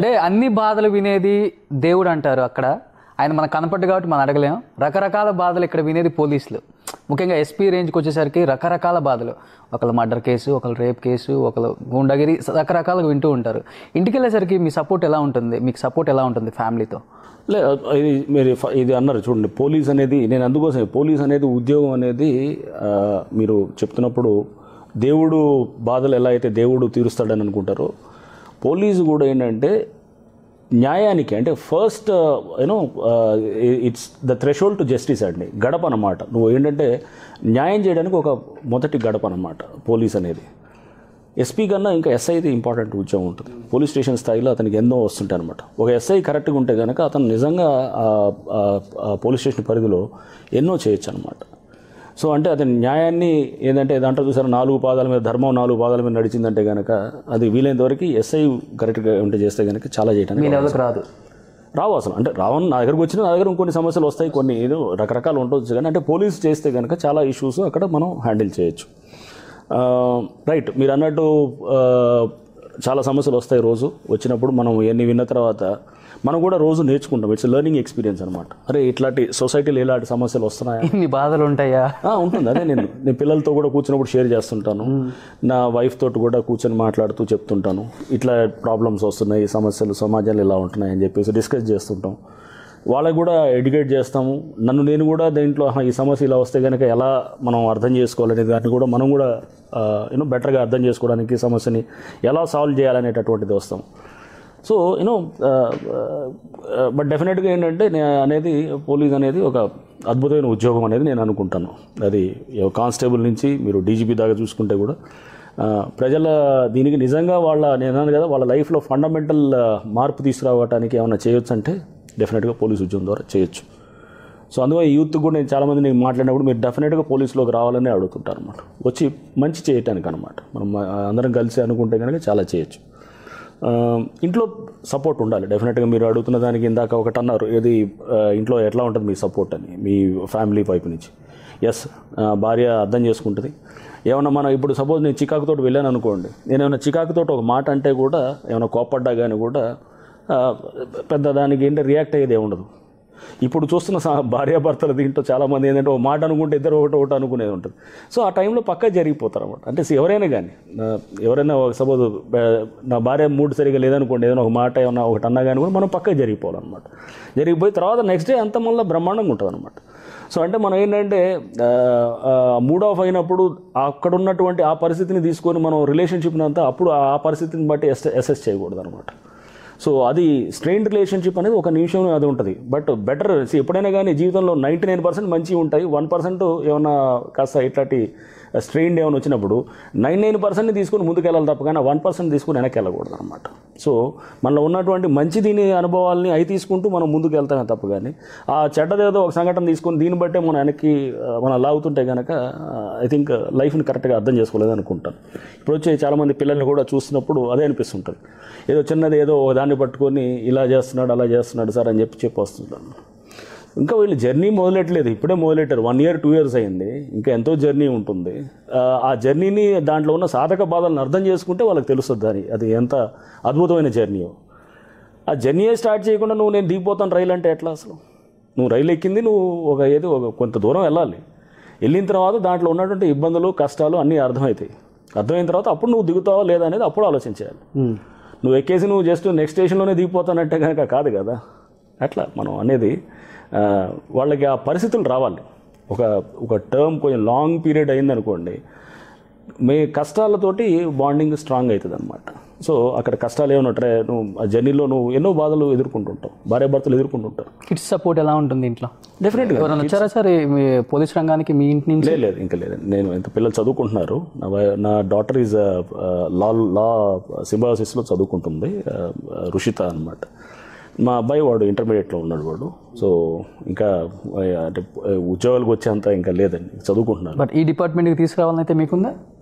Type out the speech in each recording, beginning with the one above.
అంటే అన్ని బాధలు వినేది దేవుడు అంటారు అక్కడ ఆయన మనకు కనపడ్డు కాబట్టి మనం అడగలేం రకరకాల బాధలు ఇక్కడ వినేది పోలీసులు ముఖ్యంగా ఎస్పీ రేంజ్కి వచ్చేసరికి రకరకాల బాధలు ఒకళ్ళు మర్డర్ కేసు ఒకళ్ళు రేప్ కేసు ఒకళ్ళు గుండగిరి రకరకాలుగా వింటూ ఉంటారు ఇంటికి వెళ్ళేసరికి మీ సపోర్ట్ ఎలా ఉంటుంది మీకు సపోర్ట్ ఎలా ఉంటుంది ఫ్యామిలీతో లే ఇది మీరు ఫ- ఇది అన్నారు చూడండి పోలీస్ అనేది నేను అందుకోసం పోలీస్ అనేది ఉద్యోగం అనేది ఆ, మీరు చెప్తున్నప్పుడు దేవుడు బాధలు ఎలా అయితే దేవుడు తీరుస్తాడని అనుకుంటారో పోలీసు కూడా ఏంటంటే న్యాయానికి అంటే first you know it's the threshold to justice అండి గడప అన్నమాట నువ్వు ఏంటంటే న్యాయం చేయడానికి ఒక మొదటి గడప అన్నమాట పోలీస్ అనేది ఎస్పీ కన్నా ఇంకా ఎస్ఐ అయితే ఇంపార్టెంట్ ఉద్యోగం ఉంటుంది పోలీస్ స్టేషన్ స్థాయిలో అతనికి ఎన్నో వస్తుంటాయి అనమాట ఒక ఎస్ఐ కరెక్ట్గా ఉంటే కనుక అతను నిజంగా ఆ- ఆ- ఆ పోలీస్ స్టేషన్ పరిధిలో ఎన్నో చేయొచ్చు అనమాట సో అంటే అతని న్యాయాన్ని ఏంటంటే దాంట్లో చూసారు నాలుగు పాదాల మీద ధర్మం నాలుగు పాదాల మీద నడిచిందంటే కనుక అది వీలైనంత వరకు ఎస్ఐ కరెక్ట్గా ఉంటే చేస్తే కనుక చాలా చేయడానికి మీ లెవెల్కి రాదు రావు అసలు అంటే రావని నా దగ్గరకు వచ్చిన నా దగ్గర ఇంకొన్ని సమస్యలు వస్తాయి కొన్ని ఏదో రకరకాలు ఉండొచ్చు కానీ అంటే పోలీస్ చేస్తే కనుక చాలా ఇష్యూస్ అక్కడ మనం హ్యాండిల్ చేయొచ్చు రైట్ మీరు అన్నట్టు ఆ, చాలా సమస్యలు వస్తాయి రోజు వచ్చినప్పుడు మనం ఇవన్నీ విన్న తర్వాత మనం కూడా రోజు నేర్చుకుంటాం ఇట్స్ లెర్నింగ్ ఎక్స్పీరియన్స్ అనమాట అరే ఇట్లాంటి సొసైటీలో ఇలాంటి సమస్యలు వస్తున్నాయా ఇన్ని బాధలు ఉంటాయా ఆ, ఉంటుంది అదే నేను నేను పిల్లలతో కూడా కూర్చున్నప్పుడు షేర్ చేస్తుంటాను నా వైఫ్ తోటి కూడా కూర్చొని మాట్లాడుతూ చెప్తుంటాను ఇట్లా ప్రాబ్లమ్స్ వస్తున్నాయి సమస్యలు సమాజంలో ఇలా ఉంటున్నాయి అని చెప్పేసి డిస్కస్ చేస్తుంటాం వాళ్ళకి కూడా ఎడ్యుకేట్ చేస్తాము నన్ను నేను కూడా దీంట్లో "ఆహా, ఈ సమస్య ఇలా వస్తే కనుక ఎలా మనం అర్థం చేసుకోవాలనే దాన్ని కూడా మనం కూడా యూనో బెటర్గా అర్థం చేసుకోవడానికి సమస్యని ఎలా సాల్వ్ చేయాలనేటటువంటిది వస్తాం సో యూనో బట్ డెఫినెట్గా ఏంటంటే నేను అనేది పోలీస్ అనేది ఒక అద్భుతమైన ఉద్యోగం అనేది నేను అనుకుంటాను అది కానిస్టేబుల్ నుంచి మీరు డీజీపీ దాకా చూసుకుంటే కూడా ఆ, ప్రజల దీనికి నిజంగా వాళ్ళ నేను అన్నాను కదా వాళ్ళ లైఫ్లో ఫండమెంటల్ మార్పు తీసుకురావడానికి ఏమైనా చేయొచ్చు అంటే డెఫినెట్గా పోలీస్ ఉద్యోగం ద్వారా చేయొచ్చు సో అందువల్ల యూత్ కూడా నేను చాలామంది నేను మాట్లాడినప్పుడు మీరు డెఫినెట్గా పోలీసులోకి రావాలని అడుగుతుంటారు అనమాట వచ్చి మంచి చేయటానికి అనమాట మనం ఆ, అందరం కలిసి అనుకుంటే కనుక చాలా చేయొచ్చు ఆ, ఇంట్లో సపోర్ట్ ఉండాలి డెఫినెట్గా మీరు అడుగుతున్న దానికి ఇందాక ఒకటి అన్నారు ఏది ఆ, ఇంట్లో ఎట్లా ఉంటుంది మీ సపోర్ట్ అని మీ ఫ్యామిలీ వైపు నుంచి ఎస్ భార్య అర్థం చేసుకుంటుంది ఏమన్నా మనం ఇప్పుడు సపోజ్ నేను చికాకుతోటి వెళ్ళాను అనుకోండి నేను ఏమైనా చికాకుతోటి ఒక మాట అంటే కూడా ఏమైనా కోప్పడ్డా కానీ కూడా ఆ, పెద్ద దానికి ఏంటంటే రియాక్ట్ అయ్యేది ఏమి ఉండదు ఇప్పుడు చూస్తున్న సా భార్యాభర్తలు దీంట్లో చాలామంది ఏంటంటే ఒక మాట అనుకుంటే ఇద్దరు ఒకటి ఒకటి అనుకునేది ఉంటుంది సో ఆ టైంలో పక్కా జరిగిపోతారు అనమాట అంటే ఎవరైనా కానీ నా- ఎవరైనా సపోజ్ నా భార్య మూడు సరిగా లేదనుకోండి ఏదైనా ఒక మాట ఏమన్నా ఒకటి అన్నా కానీ కూడా మనం పక్కా జరిగిపోవాలన్నమాట జరిగిపోయి తర్వాత నెక్స్ట్ డే అంత మళ్ళీ బ్రహ్మాండంగా ఉంటుంది అనమాట సో అంటే మనం ఏంటంటే మూడ్ ఆఫ్ అయినప్పుడు అక్కడ ఉన్నటువంటి ఆ పరిస్థితిని తీసుకొని మనం రిలేషన్షిప్ని అంతా అప్పుడు ఆ పరిస్థితిని బట్టి ఎస్ అసెస్ చేయకూడదు అనమాట సో అది స్ట్రెయిన్ రిలేషన్షిప్ అనేది ఒక నిమిషం అది ఉంటుంది బట్ బెటర్ ఎప్పుడైనా కానీ జీవితంలో నైంటీ నైన్ పర్సెంట్ మంచిగా ఉంటాయి వన్ పర్సెంట్ ఏమన్నా కాస్త ఇట్లాంటి స్ట్రెయిన్ ఏమైనా వచ్చినప్పుడు నైన్ నైన్ పర్సెంట్ని తీసుకొని ముందుకు వెళ్ళాలి తప్ప కానీ వన్ పర్సెంట్ తీసుకొని వెనక్కి వెళ్ళకూడదు అనమాట సో మనలో ఉన్నటువంటి మంచి దీని అనుభవాల్ని అవి తీసుకుంటూ మనం ముందుకు వెళ్తామే తప్ప కానీ ఆ చెడ్డదేదో ఒక సంఘటన తీసుకొని దీన్ని బట్టే మనం వెనక్కి ఆ, మనం లాగుతుంటే కనుక ఐ థింక్ లైఫ్ని కరెక్ట్గా అర్థం చేసుకోలేదు అనుకుంటాను ఇప్పుడు వచ్చే చాలామంది పిల్లల్ని కూడా చూసినప్పుడు అదే అనిపిస్తుంటుంది ఏదో చిన్నది ఏదో ఒక దాన్ని పట్టుకొని ఇలా చేస్తున్నాడు అలా చేస్తున్నాడు సార్ అని చెప్పి చెప్పి వస్తుంటాను ఇంకా వీళ్ళు జర్నీ మొదలెట్టలేదు ఇప్పుడే మొదలెట్టారు వన్ ఇయర్ టూ ఇయర్స్ అయింది ఇంకా ఎంతో జర్నీ ఉంటుంది ఆ, ఆ జర్నీని దాంట్లో ఉన్న సాధక బాధలను అర్థం చేసుకుంటే వాళ్ళకి తెలుస్తుంది అది అది ఎంత అద్భుతమైన జర్నీయో ఆ జర్నీయే స్టార్ట్ చేయకుండా నువ్వు నేను దిగిపోతాను రైలు అంటే ఎట్లా అసలు నువ్వు రైలు ఎక్కింది నువ్వు ఒక ఏదో ఒక కొంత దూరం వెళ్ళాలి వెళ్ళిన తర్వాత దాంట్లో ఉన్నటువంటి ఇబ్బందులు కష్టాలు అన్నీ అర్థమవుతాయి అర్థమైన తర్వాత అప్పుడు నువ్వు దిగుతావా లేదా అనేది అప్పుడు ఆలోచించాలి నువ్వు ఎక్కేసి నువ్వు జస్ట్ నెక్స్ట్ స్టేషన్లోనే దిగిపోతానంటే కనుక కాదు కదా అట్లా మనం అనేది ఆ, వాళ్ళకి ఆ పరిస్థితులు రావాలి ఒక ఒక టర్మ్ కొంచెం లాంగ్ పీరియడ్ అయిందనుకోండి మీ కష్టాలతోటి బాండింగ్ స్ట్రాంగ్ అవుతుంది అనమాట సో అక్కడ కష్టాలు ఏమైనా ట్రై నువ్వు ఆ జర్నీలో నువ్వు ఎన్నో బాధలు ఎదుర్కొంటుంటావు భార్యాభర్తలు ఎదుర్కొంటుంటారు కిడ్స్ సపోర్ట్ ఎలా ఉంటుంది ఇంట్లో డెఫినెట్గా ఎవరైనా వచ్చారా సార్ ఈ మీ పోలీస్ రంగానికి మీ ఇంటి నుంచి లేదు లేదు ఇంకా లేదు నేను ఇంత పిల్లలు చదువుకుంటున్నారు నా వై- నా డాటర్ ఈజ్ లా లా సింబాసిస్లో చదువుకుంటుంది ఆ, రుషిత అనమాట మా అబ్బాయి వాడు ఇంటర్మీడియట్లో ఉన్నాడు వాడు సో ఇంకా ఆ, అంటే ఉద్యోగాలకు వచ్చేంత ఇంకా లేదండి చదువుకుంటున్నారు బట్ ఈ డిపార్ట్మెంట్కి తీసుకురావాలని అయితే మీకుందా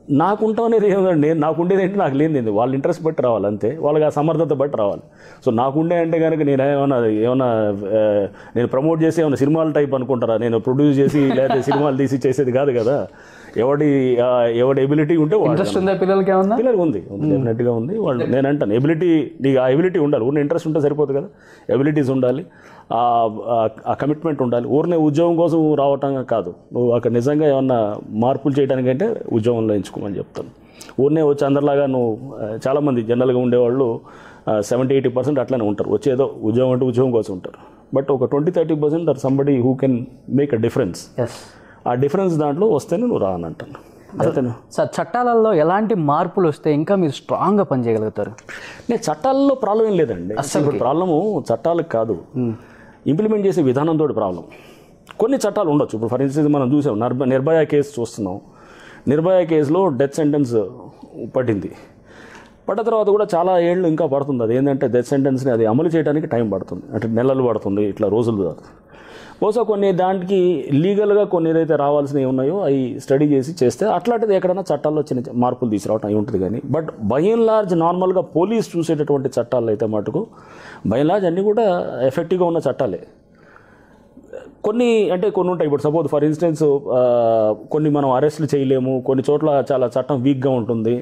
నాకుంటాం అనేది ఏముందండి నేను నాకుండేది ఏంటి నాకు లేనిది వాళ్ళ ఇంట్రెస్ట్ బట్టి రావాలి అంతే వాళ్ళకి ఆ సమర్థత బట్టి రావాలి సో నాకుండే అంటే కనుక నేను ఏమన్నా ఏమన్నా ఆ, నేను ప్రమోట్ చేసి ఏమన్నా సినిమాల టైప్ అనుకుంటారా నేను ప్రొడ్యూస్ చేసి లేకపోతే సినిమాలు తీసి చేసేది కాదు కదా ఎవడి ఆ, ఎవడి ఎబిలిటీ ఉంటే వాడు ఇంట్రెస్ట్ ఉందా పిల్లలకి ఏమన్నా పిల్లలకు ఉంది ఉంది డెఫినెట్గా ఉంది వాళ్ళు నేను అంటాను ఎబిలిటీ నీకు ఆ ఎబిలిటీ ఉండాలి ఊరిని ఇంట్రెస్ట్ ఉంటే సరిపోదు కదా ఎబిలిటీస్ ఉండాలి ఆ- ఆ- ఆ కమిట్మెంట్ ఉండాలి ఊరినే ఉద్యోగం కోసం రావటం కాదు నువ్వు అక్కడ నిజంగా ఏమన్నా మార్పులు చేయడానికంటే ఉద్యోగంలో ఎంచుకోమని చెప్తాను ఊరినే వచ్చి అందరిలాగా నువ్వు ఆ, చాలామంది జనరల్గా ఉండేవాళ్ళు సెవెంటీ ఎయిటీ పర్సెంట్ అట్లనే ఉంటారు వచ్చేదో ఉద్యోగం అంటే ఉద్యోగం కోసం ఉంటారు బట్ ఒక twenty thirty percent or somebody who can make a difference yes a difference దాంట్లో వస్తేనే నువ్వు రా అని అంటాను అంతేనా సార్ చట్టాలలో ఎలాంటి మార్పులు వస్తే ఇంకా మీరు స్ట్రాంగ్గా పనిచేయగలుగుతారు నేను చట్టాల్లో ప్రాబ్లం ఏం లేదండి ఇప్పుడు ప్రాబ్లము చట్టాలకు కాదు ఇంప్లిమెంట్ చేసే విధానంతో ప్రాబ్లం కొన్ని చట్టాలు ఉండొచ్చు ఇప్పుడు ఫర్ ఇన్స్టెన్స్ మనం చూసాం నిర్భ నిర్భయ కేసు చూస్తున్నాం నిర్భయ కేసులో డెత్ సెంటెన్స్ పడింది పడ్డ తర్వాత కూడా చాలా ఏళ్ళు ఇంకా పడుతుంది అది ఏంటంటే డెత్ సెంటెన్స్ని అది అమలు చేయడానికి టైం పడుతుంది అంటే నెలలు పడుతుంది ఇట్లా రోజులు కాదు బహుశా కొన్ని దానికి లీగల్గా కొన్ని ఏదైతే రావాల్సినవి ఉన్నాయో అవి స్టడీ చేసి చేస్తే అట్లాంటిది ఎక్కడైనా చట్టాల్లో చిన్న చిన్న మార్పులు తీసుకురావటం అయి ఉంటుంది కానీ బట్ బై అండ్ లార్జ్ నార్మల్గా పోలీస్ చూసేటటువంటి చట్టాలు అయితే మటుకు బై అండ్ లార్జ్ అన్నీ కూడా ఎఫెక్టివ్గా ఉన్న చట్టాలే కొన్ని అంటే కొన్ని ఉంటాయి ఇప్పుడు సపోజ్ ఫర్ ఇన్స్టెన్స్ కొన్ని మనం అరెస్ట్లు చేయలేము కొన్ని చోట్ల చాలా చట్టం వీక్గా ఉంటుంది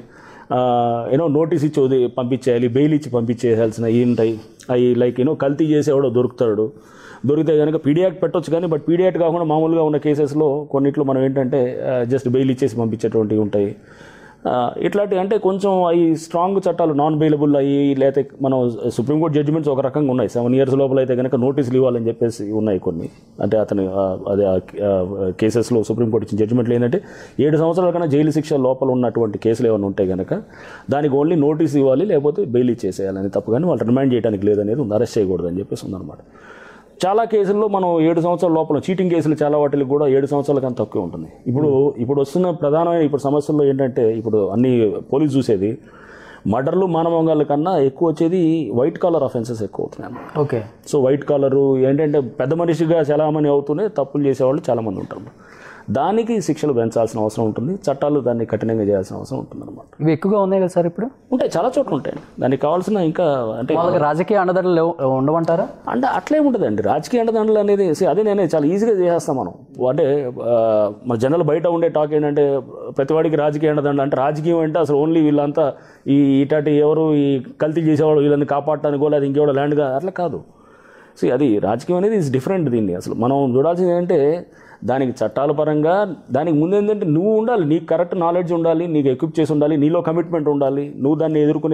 యూనో నోటీస్ ఇచ్చి వదిలి పంపించేయాలి బెయిల్ ఇచ్చి పంపించేయాల్సిన ఉంటాయి అవి లైక్ యూనో కల్తీ చేసేవాడో దొరుకుతాడు దొరికితే కనుక పీడియాక్ట్ పెట్టొచ్చు కానీ బట్ పీడియాక్ట్ కాకుండా మామూలుగా ఉన్న కేసెస్లో కొన్నిట్లో మనం ఏంటంటే జస్ట్ బెయిల్ ఇచ్చేసి పంపించేటువంటివి ఉంటాయి ఆ, ఇట్లాంటి అంటే కొంచెం అవి స్ట్రాంగ్ చట్టాలు నాన్ బెయిలబుల్ అయ్యి లేకపోతే మనం సుప్రీంకోర్టు జడ్జిమెంట్స్ ఒక రకంగా ఉన్నాయి సెవెన్ ఇయర్స్ లోపల అయితే కనుక నోటీసులు ఇవ్వాలని చెప్పేసి ఉన్నాయి కొన్ని అంటే అతను ఆ, అదే కేసెస్లో సుప్రీంకోర్టు ఇచ్చిన జడ్జిమెంట్లు ఏంటంటే ఏడు సంవత్సరాల కన్నా జైలు శిక్ష లోపల ఉన్నటువంటి కేసులు ఏమైనా ఉంటే కనుక దానికి ఓన్లీ నోటీస్ ఇవ్వాలి లేకపోతే బెయిల్ ఇచ్చేసేయాలని తప్పు కానీ వాళ్ళు రిమాండ్ చేయడానికి లేదనేది ఉంది అరెస్ట్ చేయకూడదు అని చెప్పేసి ఉందన్నమాట చాలా కేసుల్లో మనం ఏడు సంవత్సరాల లోపల చీటింగ్ కేసులు చాలా వాటికి కూడా ఏడు సంవత్సరాల కన్నా తక్కువ ఉంటుంది ఇప్పుడు ఇప్పుడు వస్తున్న ప్రధానమైన ఇప్పుడు సమస్యల్లో ఏంటంటే ఇప్పుడు అన్ని పోలీసు చూసేది మర్డర్లు మానవంగాల కన్నా ఎక్కువ వచ్చేది వైట్ కాలర్ అఫెన్సెస్ ఎక్కువ అవుతున్నాయి అన్నమాట. ఓకే సో వైట్ కాలరు ఏంటంటే పెద్ద మనిషిగా చాలామంది అవుతూనే తప్పులు చేసేవాళ్ళు చాలామంది ఉంటారు దానికి శిక్షలు పెంచాల్సిన అవసరం ఉంటుంది చట్టాలు దాన్ని కఠినంగా చేయాల్సిన అవసరం ఉంటుంది అనమాట ఇవి ఎక్కువగా ఉన్నాయి కదా సార్ ఇప్పుడు ఉంటాయి చాలా చోట్ల ఉంటాయండి దానికి కావాల్సిన ఇంకా అంటే వాళ్ళకి రాజకీయ అండదండలు లేవు- ఉండవంటారా అంటే అట్లే ఉంటుందండి రాజకీయ అండదండలు అనేది see, అదే నేనే చాలా ఈజీగా చేసేస్తాం మనం అంటే ఆ, మన జనరల్ బయట ఉండే టాక్ ఏంటంటే ప్రతివాడికి రాజకీయ అండదండ అంటే రాజకీయం అంటే అసలు ఓన్లీ వీళ్ళంతా ఈ ఇటాటి ఎవరు ఈ కల్తీ చేసేవాడు వీళ్ళని కాపాడటానికో లేదా ఇంకెవడో ల్యాండ్గా అట్లా కాదు సో అది రాజకీయం అనేది ఇస్ డిఫరెంట్ దీన్ని అసలు మనం చూడాల్సింది ఏంటంటే దానికి చట్టాల పరంగా దానికి ముందు ఏంటంటే నువ్వు ఉండాలి నీకు కరెక్ట్ నాలెడ్జ్ ఉండాలి నీకు ఎక్విప్ చేసి ఉండాలి నీలో కమిట్మెంట్ ఉండాలి నువ్వు దాన్ని ఎదుర్కొనే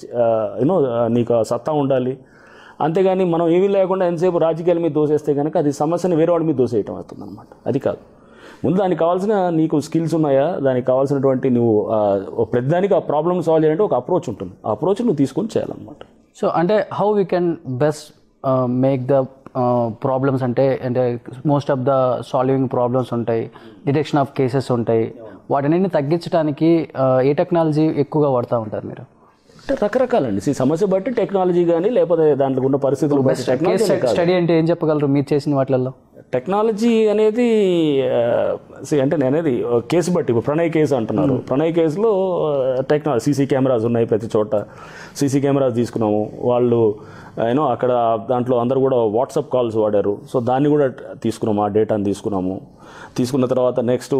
యూనో నీకు ఆ సత్తా ఉండాలి అంతేగాని మనం ఏమీ లేకుండా ఎంతసేపు రాజకీయాల మీద దోసేస్తే కనుక అది సమస్యను వేరే వాడి మీద దోసేయటం అవుతుంది అనమాట అది కాదు ముందు దానికి కావాల్సిన నీకు స్కిల్స్ ఉన్నాయా దానికి కావాల్సినటువంటి నువ్వు ఆ, ఒక ప్రతిదానికి ఆ ప్రాబ్లమ్ సాల్వ్ చేయాలంటే ఒక అప్రోచ్ ఉంటుంది ఆ అప్రోచ్ నువ్వు తీసుకొని చేయాలన్నమాట సో అంటే how we can best make the problems అంటే అంటే most of the solving problems ఉంటాయి డిటెక్షన్ ఆఫ్ కేసెస్ ఉంటాయి వాటిని తగ్గించడానికి uh, ఏ టెక్నాలజీ ఎక్కువగా వాడుతూ ఉంటారు మీరు అంటే రకరకాలండి ఈ సమస్య బట్టి టెక్నాలజీ కానీ లేకపోతే దాంట్లో ఉన్న పరిస్థితులు బట్టి కేస్ టెక్నాలజీ స్టడీ అంటే ఏం చెప్పగలరు మీరు చేసిన వాటిల్లో టెక్నాలజీ అనేది ఆ, see, అంటే నేను అనేది ఆ, కేసు బట్టి ఇప్పుడు ప్రణయ్ కేసు అంటున్నారు ప్రణయ్ కేసులో టెక్నాలజీ సీసీ కెమెరాస్ ఉన్నాయి ప్రతి చోట సీసీ కెమెరాస్ తీసుకున్నాము వాళ్ళు యూనో అక్కడ దాంట్లో అందరూ కూడా వాట్సాప్ కాల్స్ వాడారు సో దాన్ని కూడా తీసుకున్నాము ఆ డేటాని తీసుకున్నాము తీసుకున్న తర్వాత next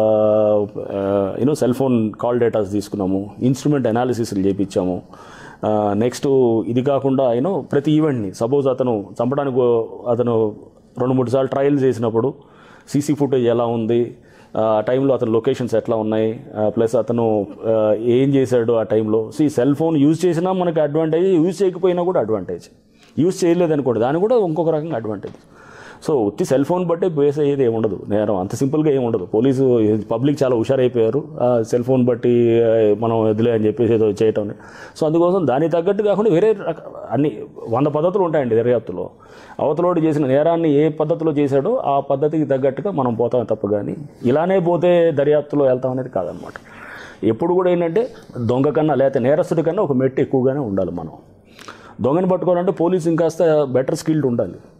you know cell phone call datas తీసుకున్నాము ఇన్స్ట్రుమెంట్ అనాలిసిస్లు చేయించాము నెక్స్ట్ ఇది కాకుండా యూనో ప్రతి ఈవెంట్ని సపోజ్ అతను చంపడానికి అతను రెండు మూడు సార్లు ట్రయల్ చేసినప్పుడు సీసీ ఫుటేజ్ ఎలా ఉంది ఆ టైంలో అతని లొకేషన్స్ ఎట్లా ఉన్నాయి ప్లస్ అతను ఆ, ఏం చేశాడు ఆ టైంలో సో ఈ సెల్ ఫోన్ యూజ్ చేసినా మనకి అడ్వాంటేజ్ యూజ్ చేయకపోయినా కూడా అడ్వాంటేజ్ యూజ్ చేయలేదనుకోండి దాని కూడా ఇంకొక రకంగా అడ్వాంటేజ్ సో ఉత్తి సెల్ ఫోన్ బట్టే బేస్ అయ్యేది ఏమి ఉండదు నేరం అంత సింపుల్గా ఏమి ఉండదు పోలీసు పబ్లిక్ చాలా హుషారైపోయారు ఆ సెల్ ఫోన్ బట్టి ఆ, మనం వదిలే అని చెప్పేసి ఏదో చేయటం సో అందుకోసం దానికి తగ్గట్టు కాకుండా వేరే రక అన్ని వంద పద్ధతులు ఉంటాయండి దర్యాప్తులో అవతలోడు చేసిన నేరాన్ని ఏ పద్ధతిలో చేశాడో ఆ పద్ధతికి తగ్గట్టుగా మనం పోతాం తప్ప కానీ ఇలానే పోతే దర్యాప్తులో వెళ్తాం అనేది కాదనమాట ఎప్పుడు కూడా ఏంటంటే దొంగ కన్నా లేకపోతే నేరస్తుడి కన్నా ఒక మెట్టు ఎక్కువగానే ఉండాలి మనం దొంగని పట్టుకోవాలంటే పోలీసు ఇంకాస్త బెటర్ స్కిల్డ్ ఉండాలి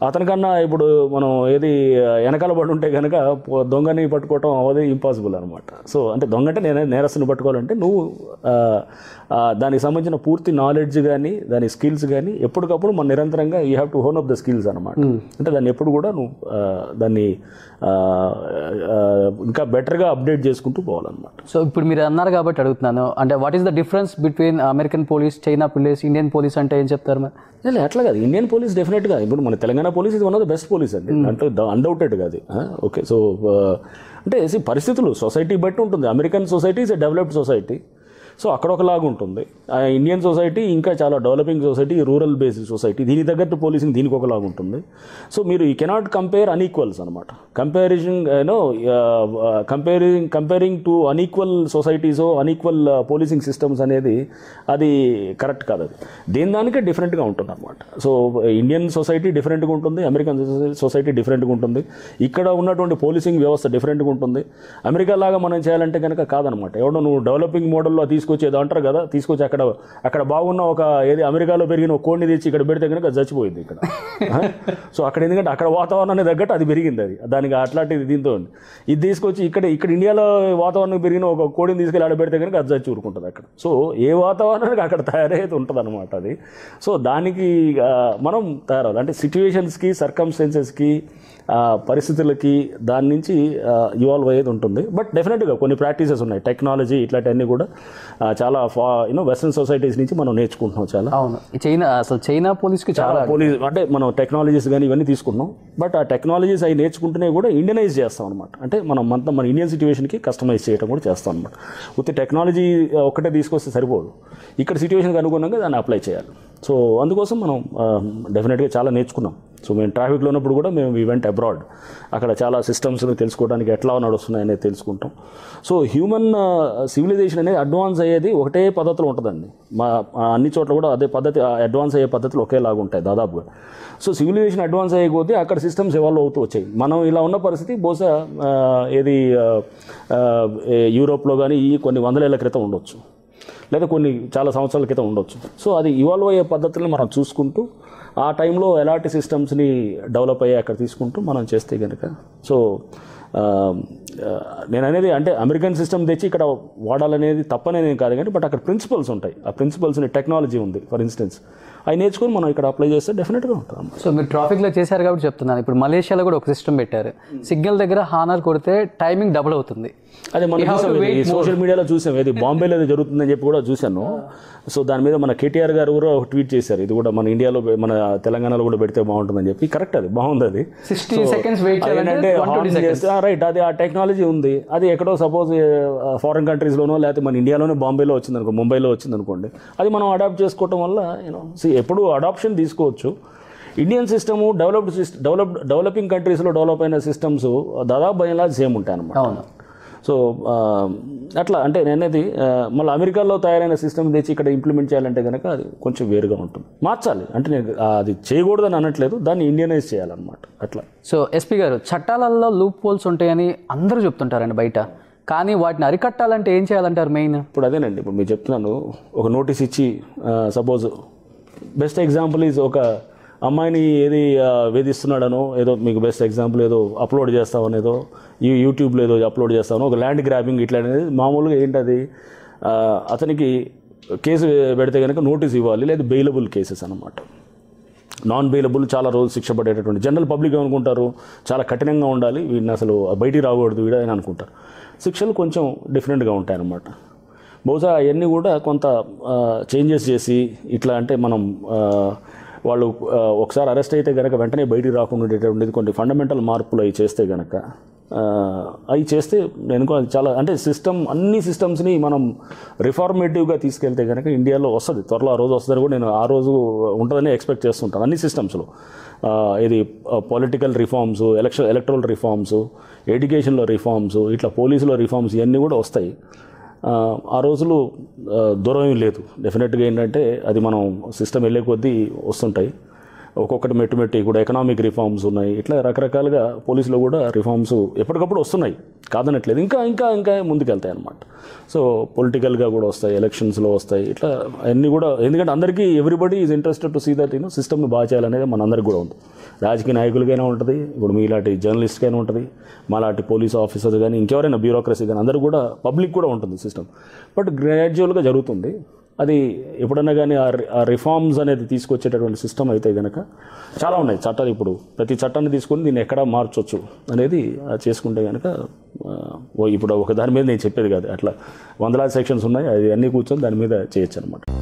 అతనికన్నా ఇప్పుడు మనం ఏది ఆ, వెనకాల పడి ఉంటే కనుక పో- దొంగని పట్టుకోవటం అవది ఇంపాసిబుల్ అనమాట సో అంటే దొంగ అంటే నేనే నేరస్తుని పట్టుకోవాలంటే నువ్వు ఆ, ఆ, దానికి సంబంధించిన పూర్తి నాలెడ్జ్ కానీ దాని స్కిల్స్ కానీ ఎప్పటికప్పుడు మనం నిరంతరంగా you have to hone up the skills అనమాట అంటే దాన్ని ఎప్పుడు కూడా నువ్వు ఆ, దాన్ని ఆ, ఆ, ఇంకా బెటర్గా అప్డేట్ చేసుకుంటూ పోవాలన్నమాట సో ఇప్పుడు మీరు అన్నారు కాబట్టి అడుగుతున్నాను అంటే what is the difference between American police China police Indian police అంటే ఏం చెప్తారు మరి లేదు అట్లా కాదు ఇండియన్ పోలీస్ డెఫినెట్గా ఇప్పుడు మన తెలంగాణ పోలీస్ ఇది one of the best police అండి అంటే అన్డౌటెడ్ కాదు ఓకే సో అంటే see, పరిస్థితులు సొసైటీ బట్టి ఉంటుంది American society is a developed society so అక్కడ ఒకలాగా ఉంటుంది ఆ ఇండియన్ సొసైటీ ఇంకా చాలా developing society rural based society దీనికి తగ్గట్టు పోలీసింగ్ దీనికి ఒకలాగా ఉంటుంది సో మీరు ఈ కెనాట్ కంపేర్ అన్ఈక్వల్స్ అనమాట comparison you know comparing comparing to unequal societies unequal policing systems అనేది అది కరెక్ట్ కాదు అది దేని దానికే డిఫరెంట్గా ఉంటుంది అనమాట సో ఇండియన్ సొసైటీ డిఫరెంట్గా ఉంటుంది అమెరికన్ సొసైటీ డిఫరెంట్గా ఉంటుంది ఇక్కడ ఉన్నటువంటి పోలీసింగ్ వ్యవస్థ డిఫరెంట్గా ఉంటుంది అమెరికా లాగా మనం చేయాలంటే కనుక కాదనమాట ఎవడో నువ్వు డెవలపింగ్ మోడల్లో తీసుకొచ్చి ఏదో అంటారు కదా తీసుకొచ్చి అక్కడ అక్కడ బాగున్న ఒక ఏది అమెరికాలో పెరిగిన ఒక కోడిని తెచ్చి ఇక్కడ పెడితే కనుక చచ్చిపోయింది ఇక్కడ సో అక్కడ ఎందుకంటే అక్కడ వాతావరణానికి తగ్గట్టు అది పెరిగింది అది దానికి అట్లాంటిది దీంతో ఉంది ఇది తీసుకొచ్చి ఇక్కడ ఇక్కడ ఇండియాలో వాతావరణం పెరిగిన ఒక కోడిని తీసుకెళ్ళి ఆడ పెడితే కనుక అది చచ్చి ఊరుకుంటుంది అక్కడ సో ఏ వాతావరణానికి అక్కడ తయారయ్యేది ఉంటుంది అనమాట అది సో దానికి ఆ, మనం తయారవ్వాలి అంటే సిచ్యువేషన్స్కి సర్కమ్స్టెన్సెస్కి పరిస్థితులకి దాని నుంచి ఇవాల్వ్ అయ్యేది ఉంటుంది బట్ డెఫినెట్గా కొన్ని ప్రాక్టీసెస్ ఉన్నాయి టెక్నాలజీ ఇట్లాంటివన్నీ కూడా ఆ, చాలా ఫా యూనో వెస్ట్రన్ సొసైటీస్ నుంచి మనం నేర్చుకుంటున్నాం చాలా అవును ఈ చైనా అసలు చైనా పోలీస్కి చాలా పోలీస్ అంటే మనం టెక్నాలజీస్ కానీ ఇవన్నీ తీసుకుంటున్నాం బట్ ఆ టెక్నాలజీస్ అవి నేర్చుకుంటూనే కూడా ఇండియనైజ్ చేస్తాం అనమాట అంటే మనం అంతా మన ఇండియన్ సిచ్యువేషన్కి కస్టమైజ్ చేయడం కూడా చేస్తాం అనమాట ఉత్తి టెక్నాలజీ ఒకటే తీసుకొస్తే సరిపోదు ఇక్కడ సిచ్యువేషన్కి అనుగుణంగా దాన్ని అప్లై చేయాలి సో అందుకోసం మనం డెఫినెట్గా చాలా నేర్చుకున్నాం సో మేము ట్రాఫిక్లో ఉన్నప్పుడు కూడా మేము ఈవెంట్ అబ్రాడ్ అక్కడ చాలా సిస్టమ్స్ని తెలుసుకోవడానికి ఎట్లా నడుస్తున్నాయి అనేది తెలుసుకుంటాం సో హ్యూమన్ సివిలైజేషన్ అనేది అడ్వాన్స్ అయ్యేది ఒకటే పద్ధతిలో ఉంటుందండి మా మా అన్ని చోట్ల కూడా అదే పద్ధతి అడ్వాన్స్ అయ్యే పద్ధతులు ఒకేలాగా ఉంటాయి దాదాపుగా సో సివిలైజేషన్ అడ్వాన్స్ అయ్యే కొద్దీ అక్కడ సిస్టమ్స్ ఎవాల్వ్ అవుతూ వచ్చాయి మనం ఇలా ఉన్న పరిస్థితి బహుశా ఆ, ఏది ఆ, ఆ, ఏ యూరోప్లో కానీ ఈ కొన్ని వందల ఏళ్ల క్రితం ఉండొచ్చు లేదా కొన్ని చాలా సంవత్సరాల క్రితం ఉండొచ్చు సో అది ఇవాల్వ్ అయ్యే పద్ధతులను మనం చూసుకుంటూ ఆ టైంలో ఎలాంటి సిస్టమ్స్ని డెవలప్ అయ్యి అక్కడ తీసుకుంటూ మనం చేస్తే కనుక సో ఆ, ఆ, నేను అనేది అంటే అమెరికన్ సిస్టమ్ తెచ్చి ఇక్కడ వాడాలనేది తప్పనేది కాదు కానీ బట్ అక్కడ ప్రిన్సిపల్స్ ఉంటాయి ఆ ప్రిన్సిపల్స్ని టెక్నాలజీ ఉంది ఫర్ ఇన్స్టెన్స్ అవి నేర్చుకొని మనం ఇక్కడ అప్లై చేస్తే డెఫినెట్గా ఉంటుంది సో మీరు ట్రాఫిక్లో చేశారు కాబట్టి చెప్తున్నాను ఇప్పుడు మలేషియాలో కూడా ఒక సిస్టమ్ పెట్టారు సిగ్నల్ దగ్గర హానర్ కొడితే టైమింగ్ డబుల్ అవుతుంది అదే మనం చూసాం ఇది, ఈ సోషల్ మీడియాలో చూసాం ఇది బాంబేలో ఏదో జరుగుతుందని చెప్పి కూడా చూశాను సో దాని మీద మన కేటీఆర్ గారు కూడా ఒక ట్వీట్ చేశారు ఇది కూడా మన ఇండియాలో పె- మన తెలంగాణలో కూడా పెడితే బాగుంటుందని చెప్పి కరెక్ట్ అది బాగుంది అది సిక్స్టీ సెకండ్స్ వెయిట్ ఏంటంటే చేయాలంటే వన్ ట్వంటీ సెకండ్స్ రైట్ అది ఆ టెక్నాలజీ ఉంది అది ఎక్కడో సపోజ్ ఫారిన్ కంట్రీస్లోనో లేకపోతే మన ఇండియాలోనే బాంబేలో వచ్చింది అనుకో ముంబైలో వచ్చింది అనుకోండి అది మనం అడాప్ట్ చేసుకోవటం వల్ల యూనో ఎప్పుడు అడాప్షన్ తీసుకోవచ్చు Indian system developed system developed developing కంట్రీస్లో డెవలప్ అయిన సిస్టమ్స్ దాదాపు భయంలా సేమ్ ఉంటాయి అన్నమాట అవును సో ఆ, అట్లా అంటే నేనేది ఆ, మళ్ళీ అమెరికాలో తయారైన సిస్టమ్ తెచ్చి ఇక్కడ ఇంప్లిమెంట్ చేయాలంటే కనుక అది కొంచెం వేరుగా ఉంటుంది మార్చాలి అంటే నేను ఆ, అది చేయకూడదని అనట్లేదు దాన్ని ఇండియనైజ్ చేయాలన్నమాట అట్లా సో ఎస్పీ గారు చట్టాలలో లూప్ హోల్స్ ఉంటాయని అందరూ చెప్తుంటారండి బయట కానీ వాటిని అరికట్టాలంటే ఏం చేయాలంటారు మెయిన్ ఇప్పుడు అదేనండి ఇప్పుడు మీరు చెప్తున్నాను ఒక నోటీస్ ఇచ్చి సపోజ్ బెస్ట్ ఎగ్జాంపుల్ ఈజ్ ఒక అమ్మాయిని ఏది ఆ, వేధిస్తున్నాడనో ఏదో మీకు బెస్ట్ ఎగ్జాంపుల్ ఏదో అప్లోడ్ చేస్తామనేదో ఈ యూట్యూబ్లో ఏదో అప్లోడ్ చేస్తామనో ఒక ల్యాండ్ గ్రాబింగ్ ఇట్లా అనేది మామూలుగా ఏంటది ఆ, అతనికి కేసు పెడితే కనుక నోటీస్ ఇవ్వాలి లేదా బెయిలబుల్ కేసెస్ అనమాట నాన్ బెయిలబుల్ చాలా రోజులు శిక్ష పడేటటువంటి జనరల్ పబ్లిక్ అనుకుంటారు చాలా కఠినంగా ఉండాలి వీడిని అసలు బయటికి రాకూడదు వీడ అని అనుకుంటారు శిక్షలు కొంచెం డిఫరెంట్గా ఉంటాయన్నమాట బహుశా అవన్నీ కూడా కొంత చేంజెస్ చేసి ఇట్లా అంటే మనం ఆ, వాళ్ళు ఆ, ఒకసారి అరెస్ట్ అయితే కనుక వెంటనే బయటికి రాకుండా ఉండేటటువంటిది కొన్ని ఫండమెంటల్ మార్పులు అవి చేస్తే కనుక అవి చేస్తే నేను కూడా చాలా అంటే సిస్టమ్ అన్ని సిస్టమ్స్ని మనం రిఫార్మేటివ్గా తీసుకెళ్తే కనుక ఇండియాలో వస్తుంది త్వరలో ఆ రోజు వస్తుందని కూడా నేను ఆ రోజు ఉంటుందని ఎక్స్పెక్ట్ చేస్తుంటాను అన్ని సిస్టమ్స్లో ఇది political reforms election electoral reforms ఎడ్యుకేషన్లో రిఫార్మ్స్ ఇట్లా పోలీసులో రిఫార్మ్స్ ఇవన్నీ కూడా వస్తాయి ఆ, ఆ రోజులు ఆ, దూరం ఏం లేదు డెఫినెట్గా ఏంటంటే అది మనం సిస్టమ్ వెళ్ళే కొద్దీ వస్తుంటాయి ఒక్కొక్కటి మెట్టు మెట్టి కూడా ఎకనామిక్ రిఫార్మ్స్ ఉన్నాయి ఇట్లా రకరకాలుగా పోలీసులో కూడా రిఫార్మ్స్ ఎప్పటికప్పుడు వస్తున్నాయి కాదనట్లేదు ఇంకా ఇంకా ఇంకా ముందుకెళ్తాయి అనమాట సో పొలిటికల్గా కూడా వస్తాయి ఎలక్షన్స్లో వస్తాయి ఇట్లా అన్నీ కూడా ఎందుకంటే అందరికీ everybody is interested to see that you know సిస్టమ్ని బాగా చేయాలనేది మనందరికీ కూడా ఉంది రాజకీయ నాయకులకైనా ఉంటుంది ఇప్పుడు మీలాంటి జర్నలిస్ట్కైనా ఉంటుంది మాలాంటి పోలీస్ ఆఫీసర్స్ కానీ ఇంకెవరైనా బ్యూరోక్రసీ కానీ అందరూ కూడా పబ్లిక్ కూడా ఉంటుంది సిస్టమ్ బట్ గ్రాడ్యువల్గా జరుగుతుంది అది ఎప్పుడన్నా కానీ ఆ రి- ఆ రిఫార్మ్స్ అనేది తీసుకొచ్చేటటువంటి సిస్టమ్ అయితే కనుక చాలా ఉన్నాయి చట్టాలు ఇప్పుడు ప్రతి చట్టాన్ని తీసుకొని దీన్ని ఎక్కడ మార్చొచ్చు అనేది ఆ చేసుకుంటే కనుక ఆ, ఓ ఇప్పుడు ఒక దాని మీద నేను చెప్పేది కాదు అట్లా వందలాది సెక్షన్స్ ఉన్నాయి అది అన్నీ కూర్చొని దాని మీద చేయొచ్చు అనమాట